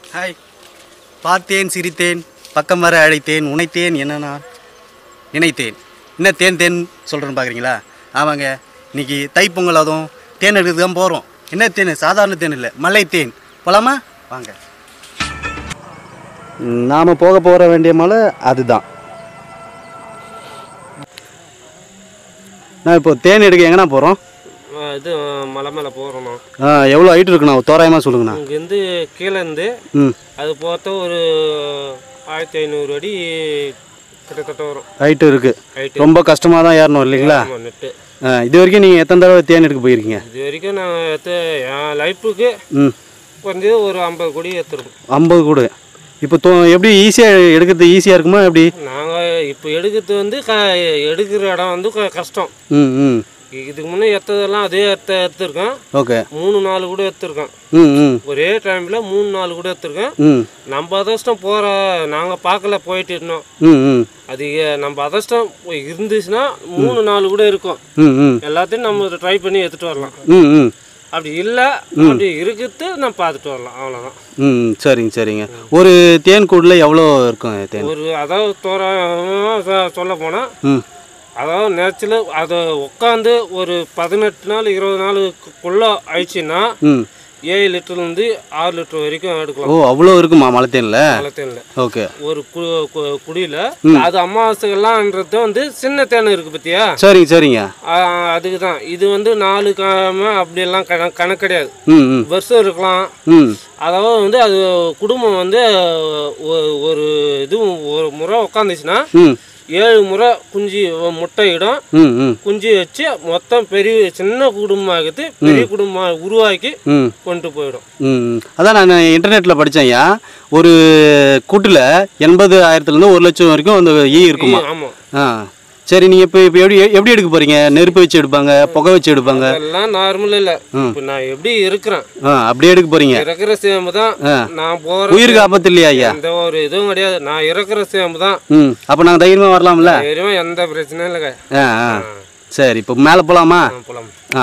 Hi பார்த்தேன் சிரித்தேன் பக்கம் வர அழைத்தேன் உனைத்தேன் என்ன நான் நினைத்தேன் என்ன தேன் தேன் சொல்கிறேன்னு பார்க்குறீங்களா ஆமாங்க இன்னைக்கு தைப்பொங்கல் அதுவும் தேன் எடுக்கிறது தான் போகிறோம் என்ன தேன் சாதாரண தேன் இல்லை மலை தேன் போலாமா வாங்க நாம் போக போகிற வேண்டிய மலை அதுதான் நான் இப்போ தேன் எடுக்க எங்கண்ணா போகிறோம் ஆ, இது மலை மேலே போகிறோண்ணா எவ்வளோ ஹைட் இருக்குண்ணா தோராயமாக சொல்லுங்கண்ணா இங்கேருந்து கீழேருந்து ம் அது பார்த்தா ஒரு ஆயிரத்தி ஐநூறு அடி கிட்டத்தட்ட வரும் ஹைட்டு இருக்குது ஹைட்டு ரொம்ப கஷ்டமாக தான் ஏறணும் இல்லைங்களா ஆமாம் நெட்டு ஆ, இது வரைக்கும் நீங்கள் எத்தனை தடவை தேன் எடுக்க போயிருக்கீங்க இது வரைக்கும் நான் எத்த என் லைஃபுக்கு ம் குறைஞ்சது ஒரு ஐம்பது கோடி ஏற்றுருக்கோம் ஐம்பது கூட இப்போ தோ எப்படி ஈஸியாக எடுக்கிறது ஈஸியாக இருக்குமா எப்படி நாங்கள் இப்போ எடுக்கிறது வந்து க எடுக்கிற இடம் வந்து க- கஷ்டம் ம் ம் இதுக்கு முன்னே எத்ததெல்லாம் அதே எடுத்த எடுத்திருக்கேன் ஓகே மூணு நாலு கூட எடுத்திருக்கேன் ம் ம் ஒரே டைமில் மூணு நாலு கூட எடுத்திருக்கேன் ம் நம்ம அதிர்ஷ்டம் போகிற நாங்கள் பார்க்கல போயிட்டு இருந்தோம் ம் ம் அது எ- நம்ம அதிர்ஷ்டம் இருந்துச்சுன்னா மூணு நாலு கூட இருக்கும் ம் ம் எல்லாத்தையும் நம்ம ட்ரை பண்ணி எடுத்துகிட்டு வரலாம் ம் ம் அப்படி இல்லை அப்படி இருக்கிறது நம்ம பார்த்துட்டு வரலாம் அவ்வளோதான் ம் சரிங்க சரிங்க ஒரு தேன் கூடில் எவ்வளோ இருக்கும் தேன் ஒரு அதாவது தோராயமாக சொல்ல போனால் ம் அதாவது நேரத்தில் அதை உட்காந்து ஒரு பதினெட்டு நாள் இருபது நாளுக்குள்ளே ஆயிடுச்சுன்னா ம் ஏழு லிட்டர்லேருந்து ஆறு லிட்டர் வரைக்கும் ஓ எடுக்கலாம் அவ்வளோ இருக்குமா மலை தேனில் மழை தேனில் ஓகே ஒரு கு கு- குடியில் அது அமாவாசைகள்லாம்ன்றது வந்து சின்ன தேன் இருக்குது பத்தியா சரிங்க சரிங்க அதுக்கு தான் இது வந்து நாலு காம அப்படியெல்லாம் கண கணக்கு கிடையாது ம் ம் வருஷம் இருக்கலாம் ம் அதாவது வந்து அது குடும்பம் வந்து ஒ- ஒரு இது ஒரு முறை உட்காந்துச்சுன்னா ம் ஏழு முறை குஞ்சு முட்டையிடும் ம் ம் குஞ்சு வச்சு மொத்தம் பெரிய சின்ன குடும்பமாகுது பெரிய குடும்பம் உருவாக்கி ம் கொண்டு போயிடும் ம் அதான் நான் இன்டர்நெட்டில் படித்தேன் ஐயா ஒரு கூட்டில் எண்பது ஆயிரத்துலேருந்து ஒரு லட்சம் வரைக்கும் அந்த ஈ இருக்குமா ஆமாம் ஆ சரி நீங்கள் இப்போ இப்போ எப்படி எப்படி எடுக்க போகிறீங்க நெருப்பு வச்சு எடுப்பாங்க புகை வச்சு எடுப்பாங்க அதெல்லாம் நார்மல் இல்லை இப்போ நான் எப்படி இருக்கிறேன் ஆ அப்படியே எடுக்க போகிறீங்க இறக்குற சேம்பு தான் நான் போகிற உயிருக்கு ஆபத்து இல்லையா ஐயா எந்த ஒரு இதுவும் கிடையாது நான் இறக்குற சேம்பு தான் ம் அப்போ நாங்கள் தைரியமாக வரலாம்ல தைரியமா எந்த பிரச்சனையும் இல்லைங்க ஆ ஆ சரி இப்போ மேலே போகலாமா போலாம் ஆ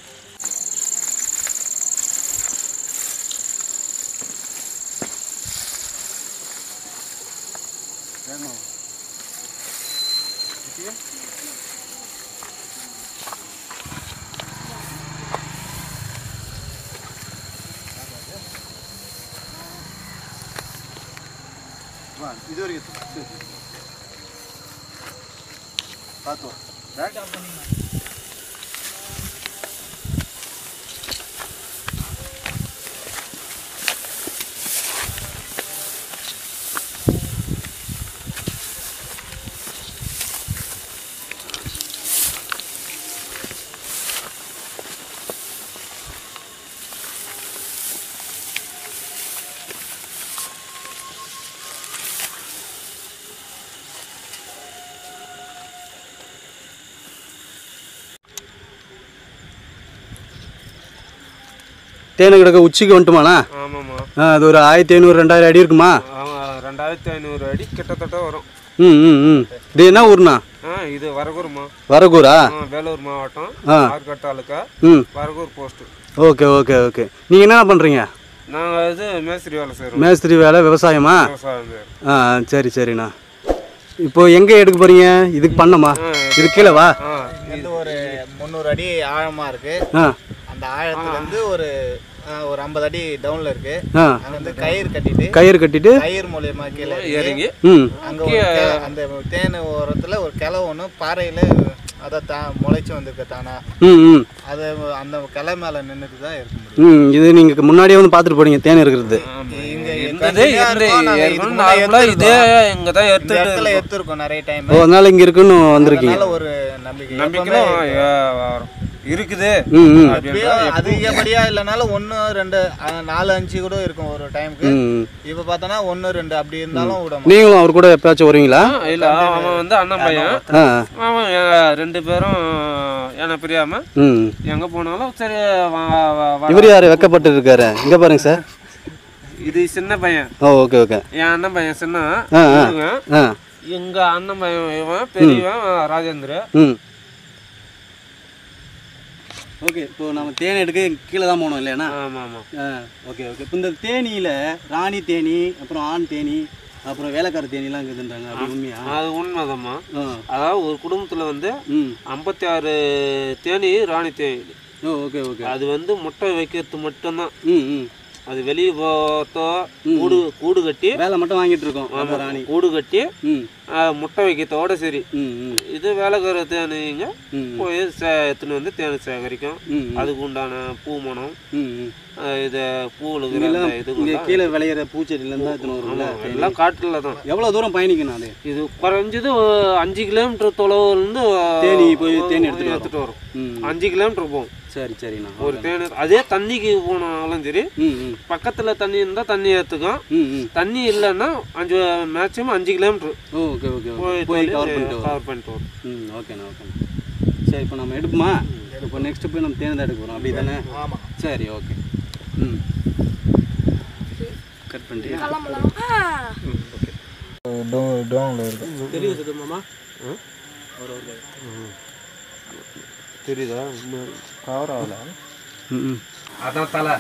இது வரைக்கும் பார்த்தோம் தேனு கிடக்க உச்சிக்கு வந்துட்டுமாண்ணா ஆமாம்மா ஆ அது ஒரு ஆயிரத்தி ஐநூறு ரெண்டாயிரம் அடி இருக்குமா ஆமாம் ரெண்டாயிரத்தி ஐநூறு அடி கிட்டத்தட்ட வரும் ம் ம் ம் இது என்ன ஊர்ண்ணா ஆ இது வரகூர்மா வரகூரா ஆ வேலூர் மாவட்டம் ஆ. ஆர்கட் தாலுக்கா ம் Varagur post okay okay okay நீங்கள் என்ன பண்ணுறீங்க நாங்கள் இது மேஸ்திரி வேலை செய்கிறோம் மேஸ்திரி வேலை விவசாயமா விவசாயம் செய்றோம். ஆ சரி சரிண்ணா இப்போ எங்கே எடுக்க போகிறீங்க இதுக்கு பண்ணமா இது கீழே வா ஆ வந்து ஒரு முந்நூறு அடி ஆழமா இருக்கு ஆ அந்த ஆழத்துல இருந்து ஒரு அஹ், ஒரு ஐம்பது அடி டவுன்ல இருக்கு ஆ அங்க வந்து கயிறு கட்டிட்டு கயிறு கட்டிட்டு கயிறு மூலியமா கீழே இறங்கி, இறங்கி ம் அங்க ஒரு கெ- அந்த தேன் ஓரத்துல ஒரு கிளை ஒன்று பாறையில அதை தா முளைச்சு வந்திருக்கு தானா ம் ம் அது அந்த கிளை மேல நின்றுட்டு தான் இருக்க முடியும் ம் இது நீங்கள் முன்னாடியே வந்து பார்த்துட்டு போறீங்க தேன் இருக்கிறது இங்க இருந்ததே continue ஆ இருந்து இருக்கும். நாங்க இதுக்கு ஏற்கனவே முன்னாடி நார்மலா இதே எடுத்திருக்கோம். இங்கே தான் இந்த எடுத்துட்டு இடத்துல எடுத்திருக்கோம் நிறைய டைம் ஓ அதனால இங்கே இருக்குன்னு வந்திருக்கீங்க அதனால ஒரு நம்பிக்கை நம்பிக்கைனா எப்பவுமே இருக்குது ம் ம் எப்படியோ அதிகப்படியா இல்லைனாலும் ஒன்று ரெண்டு அஹ், நாலு அஞ்சு கூட இருக்கும் ஒரு டைமுக்கு ம் இப்போ பார்த்தோன்னா ஒன்று ரெண்டு அப்படி இருந்தாலும் விட மாட்டோம். நீங்களும் அவர் கூட எப்பயாச்சும் வருவீங்களா இல்ல அவன் வந்து அண்ணன் பையன் ஆ அவன் எ- ரெண்டு பேரும் என்னை பிரியாம ம் எங்க போனாலும் சரி வா- வா- வா- இவர் யார் வெக்கப்பட்டு இருக்காரு இங்கே பாருங்க சார் இது சின்ன பையன் ஓ ஓகே ஓகே என் அண்ணன் பையன் சின்ன ஆ ஆ இவன். ஆ எங்க அண்ணன் பையன் இவன் பெரியவன் ராஜேந்திர ம் ஓகே இப்போ நம்ம தேன் எடுக்க கீழே தான் போகணும் இல்லையாண்ணா ஆமாம் ஆமாம் ஆ ஓகே ஓகே இப்போ இந்த தேனியில் ராணி தேனி அப்புறம் ஆண் தேனி அப்புறம் வேலைக்கார தேனிலாம் இருக்குதுன்றாங்க அப்படி உண்மையா அது உண்மைதாம்மா ஆ அதாவது ஒரு குடும்பத்தில் வந்து ம் ஐம்பத்தி ஆறு தேனி ராணி தேனி ஓ ஓகே ஓகே அது வந்து முட்டை வைக்கிறது மட்டும்தான் ம் ம் அது வெளியே போத்தோ கூடு கூடு கட்டி வேலை மட்டும் வாங்கிட்டு இருக்கோம் அந்த ராணி கூடு கட்டி ம் ஆ, முட்டை வைக்கிறதோட சரி ம் ம் இது வேலைக்கார தேனிங்க ம் போய் சே எடுத்துன்னு வந்து தேனை சேகரிக்கும் ம் அதுக்கு உண்டான பூ மணம் ம் ம் ஆ, இது பூவுலுங்கிற அந்த இங்கே இதுங்கெல்லாம் கீழே விளையிற பூச்செடியிலேருந்து தான் எடுத்துன்னு வரும்ல ஆமாம், எல்லாம் காட்டில் தான் எவ்வளோ தூரம் பயணிக்கணும் அது இது குறைஞ்சது ஒரு அஞ்சு கிலோமீட்டர் தொலைவுலேருந்து தேனி போய் தேன் எடுத்துட்டு வரும். எடுத்துட்டு வரும் ம் அஞ்சு கிலோமீட்டர் போகும் சரி சரிண்ணா ஒரு தேன் அதே தண்ணிக்கு போனாலும் சரி ம் ம் பக்கத்தில் தண்ணி இருந்தால் தண்ணி ஏற்றுக்கும் ம் ம் தண்ணி இல்லைன்னா அஞ்சு மேக்ஸிமம் அஞ்சு கிலோமீட்டர் ஓ ஓகே ஓகே போய் போய் கவர் பண்ணிட்டு வரோம் கவர் பண்ணிட்டு வரும் ம் ஓகேண்ணா ஓகேண்ணா சரி இப்போ நம்ம எடுப்போமா இப்போ நெக்ஸ்ட் போய் நம்ம தேன் தான் எடுக்க போகிறோம் அப்படி தானே ஆமாம் சரி ஓகே ம் கட் பண்ணிட்டியா டோ டோனில் இருக்கு தெளிவு சுத்தமாமா தெரியுதா கவர் ஆகல ம் ம் அதான் தலை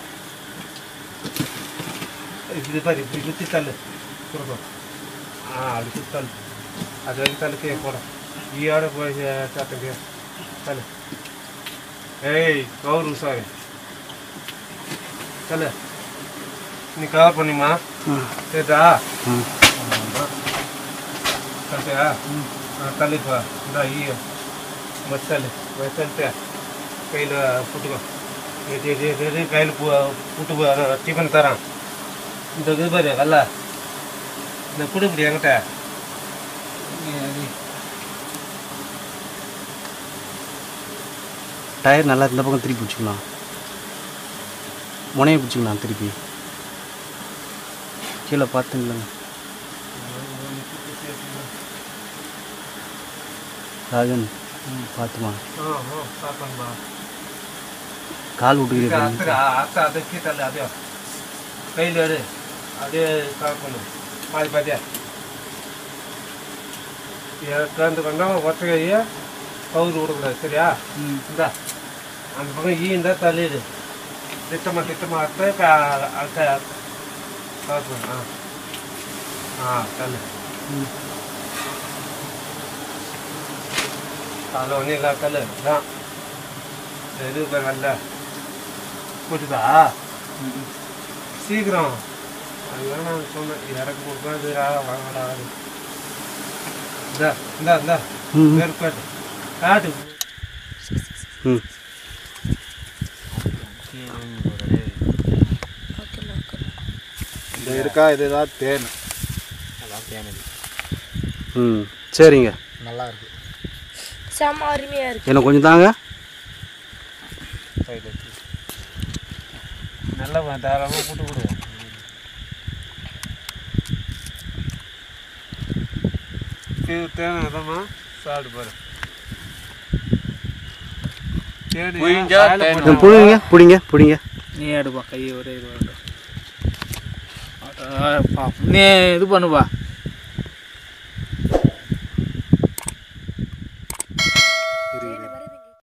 இப்படி பாரு இப்படி குத்தி தள்ளு கொடுக்கும் ஆ அப்படி குத்தி தள்ளு அது வரைக்கும் தள்ளுக்கே போட ஈயோட போய் சாத்துக்கு தள்ளு ஏய் கவுரு சாரி தள்ளு நீ கவர் பண்ணிமா சரிதா ம் கரெக்டா ஆ தள்ளிப்பா இந்தா ஈயோ மசாலு மசாலிட்டு கையில் புட்டுக்கோ கையில் புட்டு டிஃபன் தரான் இந்த இது பாரு வெள்ள இந்த குடுப்படி என்கிட்ட டயர் நல்லா இந்த பக்கம் திருப்பி பிடிச்சிக்கலாம் முனையை பிடிச்சிக்கலாம் திருப்பி கீழே பார்த்துங்களேங்க ராஜன் பார்த்துமா ஆ ஆ சாப்பிடும்பா கால் விட்டுக்கிறேன் அத்தை அத்தை அதை கீட்டல அதே கையில் எடு அதே கவர் பண்ணு பாதி பாதியா கந்து கண்டாம ஒற்றை கையை கவுரு விடக்கூடாது சரியா இந்தா அந்த பக்கம் ஈ இருந்தா தள்ளிடு திட்டமா திட்டமா அத்தை அத்தை கவர் பண்ணு ஆ ஆ தள்ளு அதில் ஒன்றும் இல்லை தள்ளு தான் இது இப்போ நல்ல புரியுதா சீக்கிரம் அதுதான் நான் சொன்னேன் இறக்கு கொடுத்தா இது வாங்கடா இந்தா இந்தா இந்தா ம். வேறு காட்டு காட்டு ம் இந்த இருக்கா இதுதான் தேன் அதான் தேன் இது ம் சரிங்க நல்லா இருக்கு செம்ம அருமையாக இருக்கு எனக்கு கொஞ்சம் தாங்க சைடு நல்லா தாராளமாக போட்டு கொடுவோம் தேவை அதம்மா சாப்பிட்டு பாரு தேனி புழிஞ்சா வாயில தேன் போட்டு- பிடிங்க பிடிங்க பிடிங்க நீ எடுப்பா கையை ஒரே இது வேண்டாம் நீ இது பண்ணுப்பா